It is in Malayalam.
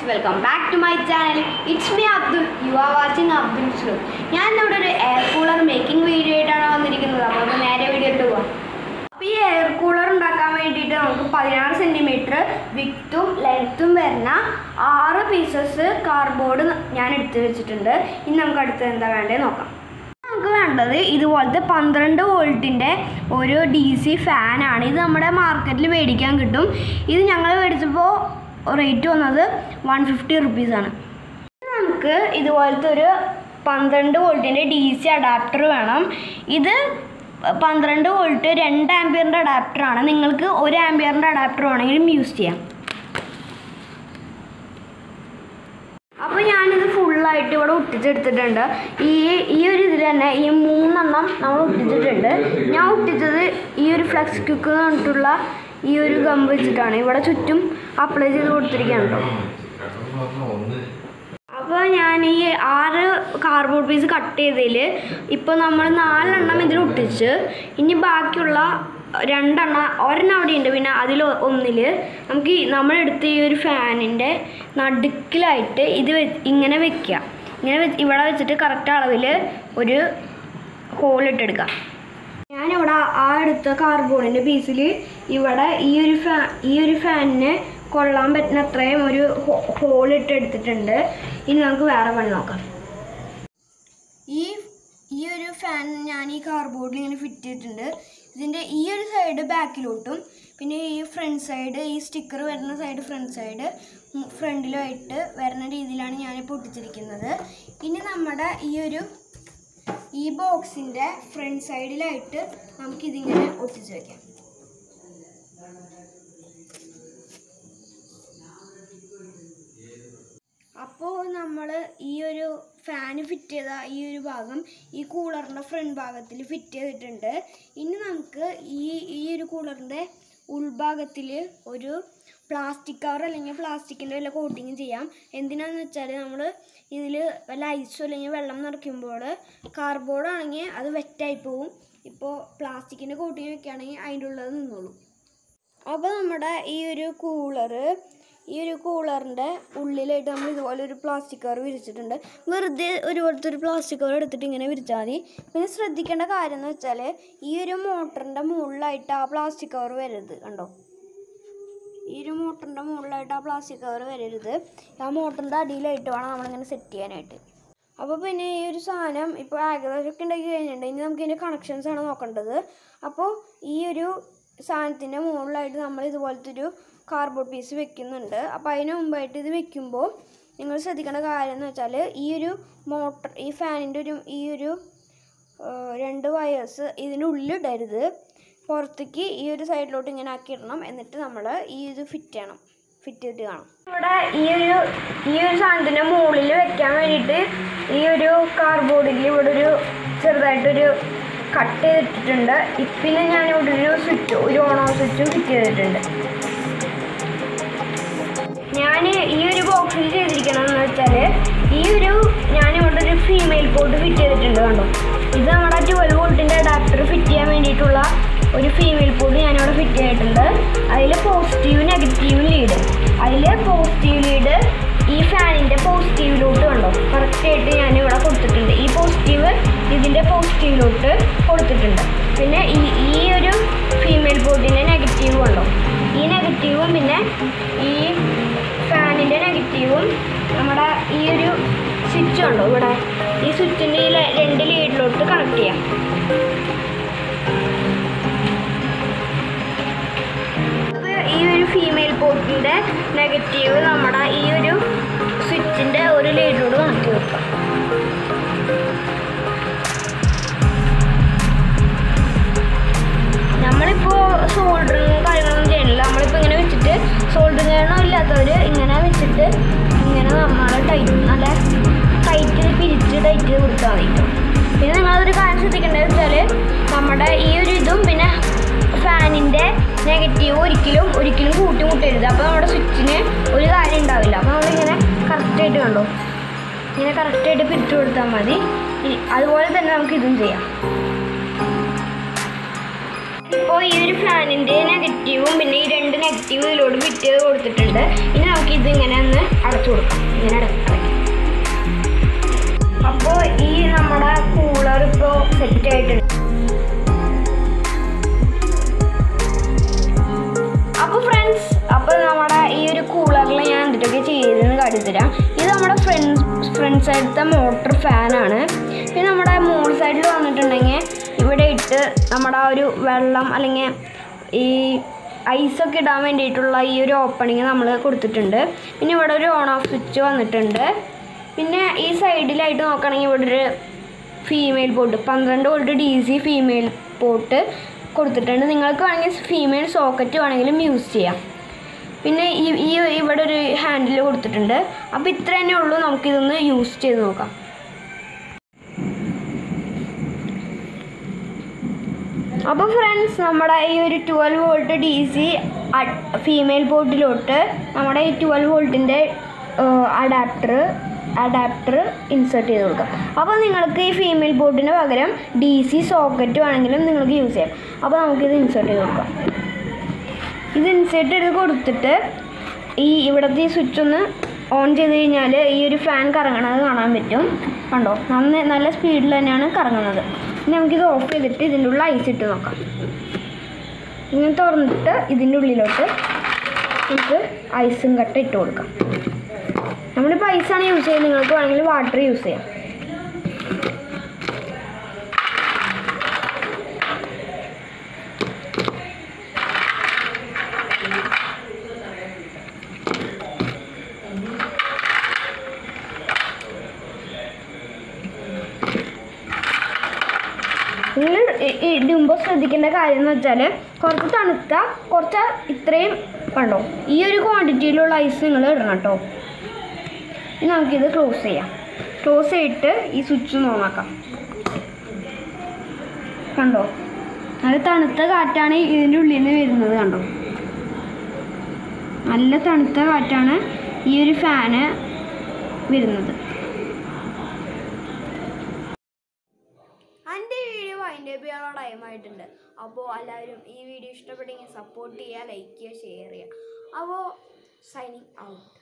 welcome back to my channel it's me Abdul you are watching Abdul സ്ലോ ഞാൻ ഇവിടെ ഒരു എയർ കൂളർ മേക്കിംഗ് വീഡിയോ ആയിട്ടാണ് വന്നിരിക്കുന്നത് അപ്പോൾ നമുക്ക് നേരെ വീഡിയോ ഇട്ട് പോവാം അപ്പോൾ ഈ എയർ കൂളർ ഉണ്ടാക്കാൻ വേണ്ടിയിട്ട് നമുക്ക് പതിനാറ് സെൻറ്റിമീറ്റർ വിത്തും ലെങ്ത്തും വരുന്ന ആറ് പീസസ് കാർഡ്ബോർഡ് ഞാൻ എടുത്ത് വെച്ചിട്ടുണ്ട് ഇനി നമുക്ക് അടുത്ത് എന്താ വേണ്ടത് നോക്കാം നമുക്ക് വേണ്ടത് ഇതുപോലത്തെ പന്ത്രണ്ട് വോൾട്ടിൻ്റെ ഒരു ഡി സി ഫാനാണ് ഇത് നമ്മുടെ മാർക്കറ്റിൽ മേടിക്കാൻ കിട്ടും ഇത് ഞങ്ങൾ മേടിച്ചപ്പോൾ റേറ്റ് വന്നത് വൺ ഫിഫ്റ്റി റുപ്പീസാണ് നമുക്ക് ഇതുപോലത്തെ ഒരു പന്ത്രണ്ട് വോൾട്ടിൻ്റെ ഡി സി അഡാപ്റ്റർ വേണം ഇത് പന്ത്രണ്ട് വോൾട്ട് രണ്ട് ആംബിയറിൻ്റെ അഡാപ്റ്ററാണ് നിങ്ങൾക്ക് ഒരു ആംബിയറിൻ്റെ അഡാപ്റ്റർ വേണമെങ്കിലും യൂസ് ചെയ്യാം അപ്പോൾ ഞാനിത് ഫുള്ളായിട്ട് ഇവിടെ ഒട്ടിച്ചെടുത്തിട്ടുണ്ട് ഈ ഈ ഒരു ഇതിൽ തന്നെ ഈ മൂന്നെണ്ണം നമ്മൾ ഒട്ടിച്ചിട്ടുണ്ട് ഞാൻ ഒട്ടിച്ചത് ഈ ഒരു ഫ്ലെക്സ് ക്യുക്ക് പറഞ്ഞിട്ടുള്ള ഈ ഒരു ഗം വെച്ചിട്ടാണ് ഇവിടെ ചുറ്റും അപ്ലൈ ചെയ്ത് കൊടുത്തിരിക്കുകയാണ് കേട്ടോ അപ്പോൾ ഞാൻ ഈ ആറ് കാർഡ്ബോർഡ് പീസ് കട്ട് ചെയ്തതിൽ ഇപ്പോൾ നമ്മൾ നാലെണ്ണം ഇതിൽ ഒട്ടിച്ച് ഇനി ബാക്കിയുള്ള രണ്ടെണ്ണം ഒരെണ്ണം അവിടെ ഉണ്ട് പിന്നെ അതിൽ ഒന്നിൽ നമുക്ക് ഈ നമ്മളെടുത്ത ഈ ഒരു ഫാനിൻ്റെ നടുക്കിലായിട്ട് ഇത് വെ ഇങ്ങനെ വെക്കുക ഇങ്ങനെ വെ ഇവിടെ വെച്ചിട്ട് കറക്റ്റ് അളവിൽ ഒരു ഹോൾ ഇട്ടെടുക്കുക ഞാനിവിടെ ആ എടുത്ത കാർബോണിൻ്റെ പീസിൽ ഇവിടെ ഈ ഒരു ഫാ ഈ ഒരു ഫാനിന് കൊള്ളാൻ പറ്റുന്ന അത്രയും ഒരു ഹോൾ ഇട്ട് എടുത്തിട്ടുണ്ട് ഇനി നമുക്ക് വേറെ പണി നോക്കാം ഈ ഈ ഒരു ഫാൻ ഞാൻ ഈ കാർബോർഡിൽ ഇങ്ങനെ ഫിറ്റ് ചെയ്തിട്ടുണ്ട് ഇതിൻ്റെ ഈ ഒരു സൈഡ് ബാക്കിലോട്ടും പിന്നെ ഈ ഫ്രണ്ട് സൈഡ് ഈ സ്റ്റിക്കർ വരുന്ന സൈഡ് ഫ്രണ്ട് സൈഡ് ഫ്രണ്ടിലുമായിട്ട് വരുന്ന രീതിയിലാണ് ഞാനിപ്പോൾ ഒട്ടിച്ചിരിക്കുന്നത് ഇനി നമ്മുടെ ഈ ഒരു ഈ ബോക്സിൻ്റെ ഫ്രണ്ട് സൈഡിലായിട്ട് നമുക്കിതിങ്ങനെ ഒട്ടിച്ച് വയ്ക്കാം അപ്പോൾ നമ്മൾ ഈ ഒരു ഫാന് ഫിറ്റ് ചെയ്ത ഈ ഒരു ഭാഗം ഈ കൂളറിൻ്റെ ഫ്രണ്ട് ഭാഗത്തിൽ ഫിറ്റ് ചെയ്തിട്ടുണ്ട് ഇനി നമുക്ക് ഈ ഈ ഒരു കൂളറിൻ്റെ ഉൾഭാഗത്തിൽ ഒരു പ്ലാസ്റ്റിക് കവർ അല്ലെങ്കിൽ പ്ലാസ്റ്റിക്കിൻ്റെ വല്ല കോട്ടിങ് ചെയ്യാം എന്തിനാന്ന് വെച്ചാൽ നമ്മൾ ഇതിൽ വല്ല ഐസോ അല്ലെങ്കിൽ വെള്ളം നിറയ്ക്കുമ്പോൾ കാർബോർഡ് ആണെങ്കിൽ അത് വെറ്റായി പോവും ഇപ്പോൾ പ്ലാസ്റ്റിക്കിൻ്റെ കോട്ടിങ് വെക്കുകയാണെങ്കിൽ അതിൻ്റെ ഉള്ളത് നിന്നോളും അപ്പോൾ നമ്മുടെ ഈ ഒരു കൂളറ് ഈ ഒരു കൂളറിൻ്റെ ഉള്ളിലായിട്ട് നമ്മൾ ഇതുപോലെ ഒരു പ്ലാസ്റ്റിക് കവർ വിരിച്ചിട്ടുണ്ട് വെറുതെ ഒരുപോലത്തെ ഒരു പ്ലാസ്റ്റിക് കവർ എടുത്തിട്ട് ഇങ്ങനെ വിരിച്ചാൽ മതി പിന്നെ ശ്രദ്ധിക്കേണ്ട കാര്യം എന്ന് വെച്ചാൽ ഈ ഒരു മോട്ടറിൻ്റെ മുകളിലായിട്ട് ആ പ്ലാസ്റ്റിക് കവർ വരരുത് കണ്ടോ ഈ ഒരു മോട്ടറിൻ്റെ മുകളിലായിട്ട് ആ പ്ലാസ്റ്റിക് കവർ വരരുത് ആ മോട്ടറിൻ്റെ അടിയിലായിട്ട് വേണം നമ്മളിങ്ങനെ സെറ്റ് ചെയ്യാനായിട്ട് അപ്പോൾ പിന്നെ ഈ ഒരു സാധനം ഇപ്പോൾ ഏകദേശമൊക്കെ ഉണ്ടാക്കി കഴിഞ്ഞിട്ടുണ്ട് ഇനി നമുക്ക് ഇതിൻ്റെ കണക്ഷൻസ് ആണ് നോക്കേണ്ടത് അപ്പോൾ ഈ ഒരു സാധനത്തിൻ്റെ മുകളിലായിട്ട് നമ്മൾ ഇതുപോലത്തെ ഒരു കാർഡ്ബോർഡ് പീസ് വെക്കുന്നുണ്ട് അപ്പോൾ അതിന് മുമ്പായിട്ട് ഇത് വെക്കുമ്പോൾ നിങ്ങൾ ശ്രദ്ധിക്കേണ്ട കാര്യം എന്ന് വെച്ചാൽ ഈ ഒരു മോട്ടർ ഈ ഫാനിൻ്റെ ഒരു ഈ ഒരു രണ്ട് വയേഴ്സ് ഇതിനുള്ളിലിടരുത് പുറത്തേക്ക് ഈ ഒരു സൈഡിലോട്ട് ഇങ്ങനെ ആക്കിയിടണം എന്നിട്ട് നമ്മൾ ഈ ഇത് ഫിറ്റ് ചെയ്യണം ഫിറ്റ് ചെയ്തിട്ട് കാണാം ഇവിടെ ഈ ഒരു ഈ ഒരു സാധനത്തിൻ്റെ മുകളിൽ വെക്കാൻ വേണ്ടിയിട്ട് ഈ ഒരു കാർഡ്ബോർഡിൽ ഇവിടെ ഒരു ചെറുതായിട്ടൊരു കട്ട് ചെയ്തിട്ടിട്ടുണ്ട് ഇപ്പിന് ഞാനിവിടെ ഒരു സ്വിച്ച് ഒരു ഓൺ ഓഫ് സ്വിച്ചും ഫിറ്റ് ചെയ്തിട്ടുണ്ട് ഞാൻ ഈ ഒരു ബോക്സിൽ ചെയ്തിരിക്കണമെന്ന് വെച്ചാൽ ഈ ഒരു ഞാനിവിടെ ഒരു ഫീമെയിൽ പോർട്ട് ഫിറ്റ് ചെയ്തിട്ടുണ്ട് കണ്ടോ ഇത് നമ്മുടെ ട്വൽവ് വോൾട്ടിൻ്റെ അഡാപ്റ്റർ ഫിറ്റ് ചെയ്യാൻ വേണ്ടിയിട്ടുള്ള ഒരു ഫീമെയിൽ പോർട്ട് ഞാനിവിടെ ഫിറ്റ് ചെയ്തിട്ടുണ്ട് അതിൽ പോസിറ്റീവ് നെഗറ്റീവ് ലീഡ് അതിൽ പോസിറ്റീവ് ലീഡ് ഈ ഫാനിൻ്റെ പോസിറ്റീവിലോട്ട് കണ്ടോ കറക്റ്റായിട്ട് ഞാനിവിടെ കൊടുത്തിട്ടുണ്ട് ഈ പോസിറ്റീവ് ഇതിൻ്റെ പോസിറ്റീവിലോട്ട് കൊടുത്തിട്ടുണ്ട് പിന്നെ ഈ ഈ ഒരു ഫീമെയിൽ പോർട്ടിൻ്റെ നെഗറ്റീവ് കണ്ടോ ഈ നെഗറ്റീവും പിന്നെ ഈ ഫാനിൻ്റെ നെഗറ്റീവും നമ്മുടെ ഈ ഒരു സ്വിച്ച് ഉണ്ടോ ഇവിടെ ഈ സ്വിച്ചിൻ്റെ ഈ ല- രണ്ട് ലീഡിലോട്ട് കണക്ട് ചെയ്യാം അപ്പോൾ ഈ ഒരു ഫീമെയിൽ പോർട്ടിൻ്റെ നെഗറ്റീവ് നമ്മുടെ ഈ ഒരു സ്വിച്ചിൻ്റെ ഒരു ലീഡിലോട്ട് കണക്ട് വെക്കാം നമ്മളിപ്പോൾ സോൾഡറിങ് കാര്യങ്ങളൊന്നും ചെയ്യണില്ല നമ്മളിപ്പോൾ ഇങ്ങനെ വെച്ചിട്ട് സോൾഡറിങ് ചെയ്യണം ഇല്ലാത്തവർ ഇങ്ങനെ വെച്ചിട്ട് ഇങ്ങനെ നമ്മൾ ടൈറ്റ് നല്ല ടൈറ്റ് പിരിച്ച് ടൈറ്റ് ചെയ്ത് കൊടുത്താൽ മതി കേട്ടോ പിന്നെ നിങ്ങളൊരു കാര്യം ശ്രദ്ധിക്കേണ്ടത് വെച്ചാൽ നമ്മുടെ ഈ ഒരു ഇതും പിന്നെ ഫാനിൻ്റെ നെഗറ്റീവ് ഒരിക്കലും ഒരിക്കലും കൂട്ടി മുട്ടരുത് അപ്പോൾ നമ്മുടെ സ്വിച്ചിന് ഒരു കാര്യം ഉണ്ടാവില്ല അപ്പോൾ നമ്മളിങ്ങനെ കറക്റ്റായിട്ട് കണ്ടോ ഇങ്ങനെ കറക്റ്റായിട്ട് പിരിച്ചു കൊടുത്താൽ മതി ഇ- അതുപോലെ തന്നെ നമുക്ക് ഇതും ചെയ്യാം ഇപ്പോൾ ഈ ഒരു ഫാനിൻ്റെ നെഗറ്റീവും പിന്നെ ഈ രണ്ട് നെഗറ്റീവ് ഇതിലോട്ട് ഫിറ്റ് ചെയ്ത് കൊടുത്തിട്ടുണ്ട് ഇനി നമുക്ക് ഇത് ഇങ്ങനെ ഒന്ന് അടച്ചു കൊടുക്കാം ഇങ്ങനെ അട- അടയ്ക്കാം അപ്പോൾ ഈ നമ്മുടെ കൂളർ ഇപ്പോൾ സെറ്റ് ആയിട്ടുണ്ട് അപ്പോൾ ഫ്രണ്ട്സ് അപ്പോൾ നമ്മുടെ ഈ ഒരു കൂളറിൽ ഞാൻ എന്തൊക്കെ ചെയ്തതെന്ന് കാട്ടിത്തരാം ഇത് നമ്മുടെ ഫ്രണ്ട്സ് ഫ്രണ്ട് സൈഡത്തെ മോട്ടർ ഫാനാണ് പിന്നെ നമ്മുടെ മോൾ സൈഡിൽ വന്നിട്ടുണ്ടെങ്കിൽ ഇവിടെ ഇട്ട് നമ്മുടെ ആ ഒരു വെള്ളം അല്ലെങ്കിൽ ഈ ഐസൊക്കെ ഇടാൻ വേണ്ടിയിട്ടുള്ള ഈ ഒരു ഓപ്പണിങ് നമ്മൾ കൊടുത്തിട്ടുണ്ട് പിന്നെ ഇവിടെ ഒരു ഓൺ ഓഫ് സ്വിച്ച് വന്നിട്ടുണ്ട് പിന്നെ ഈ സൈഡിലായിട്ട് നോക്കുകയാണെങ്കിൽ ഇവിടെ ഒരു ഫീമെയിൽ പോർട്ട് പന്ത്രണ്ട് volt D C female port കൊടുത്തിട്ടുണ്ട് നിങ്ങൾക്ക് വേണമെങ്കിൽ ഫീമെയിൽ സോക്കറ്റ് വേണമെങ്കിലും യൂസ് ചെയ്യാം പിന്നെ ഈ ഈ ഇവിടെ ഒരു ഹാൻഡിൽ കൊടുത്തിട്ടുണ്ട് അപ്പോൾ ഇത്ര തന്നെ ഉള്ളൂ നമുക്കിതൊന്ന് യൂസ് ചെയ്ത് നോക്കാം അപ്പോൾ ഫ്രണ്ട്സ് നമ്മുടെ ഈ ഒരു twelve volt D C female പോർട്ടിലോട്ട് നമ്മുടെ ഈ ട്വൽവ് വോൾട്ടിൻ്റെ അഡാപ്റ്റർ അഡാപ്റ്റർ ഇൻസേർട്ട് ചെയ്ത് കൊടുക്കാം അപ്പോൾ നിങ്ങൾക്ക് ഈ ഫീമെയിൽ പോർട്ടിന് പകരം ഡി സി സോക്കറ്റ് വേണമെങ്കിലും നിങ്ങൾക്ക് യൂസ് ചെയ്യാം അപ്പോൾ നമുക്കിത് ഇൻസേർട്ട് ചെയ്ത് കൊടുക്കാം ഇത് ഇൻസേർട്ട് ചെയ്ത് കൊടുത്തിട്ട് ഈ ഇവിടുത്തെ ഈ സ്വിച്ച് ഒന്ന് ഓൺ ചെയ്ത് കഴിഞ്ഞാൽ ഈ ഒരു ഫാൻ കറങ്ങണത് കാണാൻ പറ്റും കണ്ടോ നന്ന നല്ല സ്പീഡിൽ തന്നെയാണ് കറങ്ങുന്നത് ഇനി നമുക്കിത് ഓഫ് ചെയ്തിട്ട് ഇതിൻ്റെ ഉള്ളിൽ ഐസ് ഇട്ട് നോക്കാം ഇങ്ങനെ തുറന്നിട്ട് ഇതിൻ്റെ ഉള്ളിലോട്ട് നമുക്ക് ഐസും കട്ട ഇട്ട് കൊടുക്കാം നമ്മളിപ്പോൾ ഐസാണ് യൂസ് ചെയ്യുന്നത് നിങ്ങൾക്ക് വേണമെങ്കിൽ വാട്ടർ യൂസ് ചെയ്യാം നിങ്ങൾ ഇ- ഇ- ഇടുമ്പോൾ ശ്രദ്ധിക്കേണ്ട കാര്യം എന്ന് വെച്ചാൽ കുറച്ച് തണുത്ത കുറച്ച് ഇത്രയും കണ്ടോ ഈ ഒരു ക്വാണ്ടിറ്റിയിലുള്ള ഐസ് നിങ്ങൾ ഇടണം കേട്ടോ ഇനി നമുക്കിത് ക്ലോസ് ചെയ്യാം ക്ലോസ് ചെയ്തിട്ട് ഈ സ്വിച്ച് ഓണാക്കാം കണ്ടോ നല്ല തണുത്ത കാറ്റാണ് ഇതിൻ്റെ ഉള്ളിൽ നിന്ന് വരുന്നത് കണ്ടോ നല്ല തണുത്ത കാറ്റാണ് ഈ ഒരു ഫാന് വരുന്നത് എൻ്റെ വീഡിയോ അതിൻ്റെ ചെയ്യാനുള്ള ടൈം ആയിട്ടുണ്ട് അപ്പോൾ എല്ലാവരും ഈ വീഡിയോ ഇഷ്ടപ്പെട്ടെങ്കിൽ സപ്പോർട്ട് ചെയ്യുക ലൈക്ക് ചെയ്യുക ഷെയർ ചെയ്യുക അപ്പോൾ സൈനിങ് ഔട്ട്